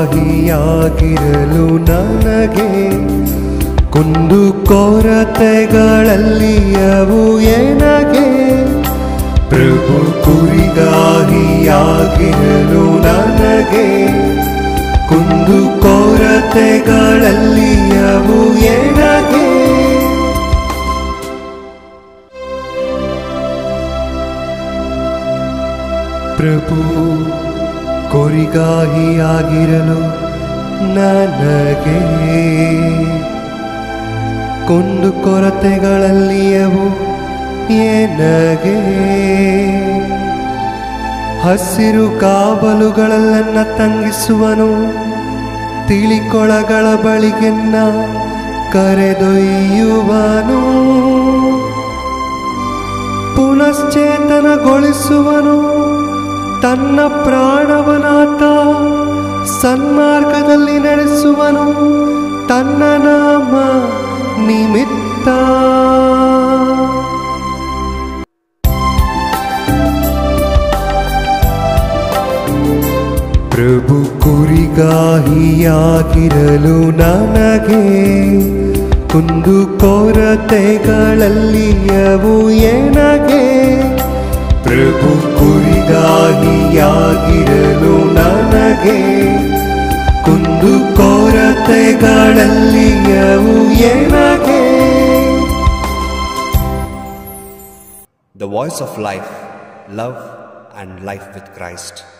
ಕುರಿಗಾಹಿಯಾಗಿರಲು ನನಗೆ ಕುಂದು ಕೊರತೆಗಳಲ್ಲಿಯವು ಏನಗೆ ಪ್ರಭು ಕುರಿಗಾಹಿಯಾಗಿರಲು ನನಗೆ ಕುಂದು ಕೊರತೆಗಳಲ್ಲಿಯವು ಏನಗೆ ಪ್ರಭು ಕೊರಿಗಾಹಿಯಾಗಿರಲು ನನಗೆ ಕುಂದು ಕೊರತೆಗಳಲ್ಲಿಯವು ಏನಗೆ ಹಸಿರು ಕಾವಲುಗಳನ್ನ ತಂಗಿಸುವನು ತಿಳಿಕೊಳಗಳ ಬಳಿಗೆನ್ನ ಕರೆದೊಯ್ಯುವನು ಪುನಶ್ಚೇತನಗೊಳಿಸುವನು ತನ್ನ ಪ್ರಾಣವನಾತ ಸನ್ಮಾರ್ಗದಲ್ಲಿ ನಡೆಸುವನು ತನ್ನ ನಾಮ ನಿಮಿತ್ತ ಪ್ರಭು ಕುರಿಗಾಹಿಯಾಗಿರಲು ನನಗೆ ಕುಂದು ಕೊರತೆಗಳಲ್ಲಿಯವು ಏನಗೆ ಪ್ರಭು ಕುರಿಗಾಹಿಯಾಗಿರಲು ನನಗೆ ಕುಂದು ಕೊರತೆಗಳಲ್ಲಿಯವು ಏನಗೆ The voice of life, love and life with Christ.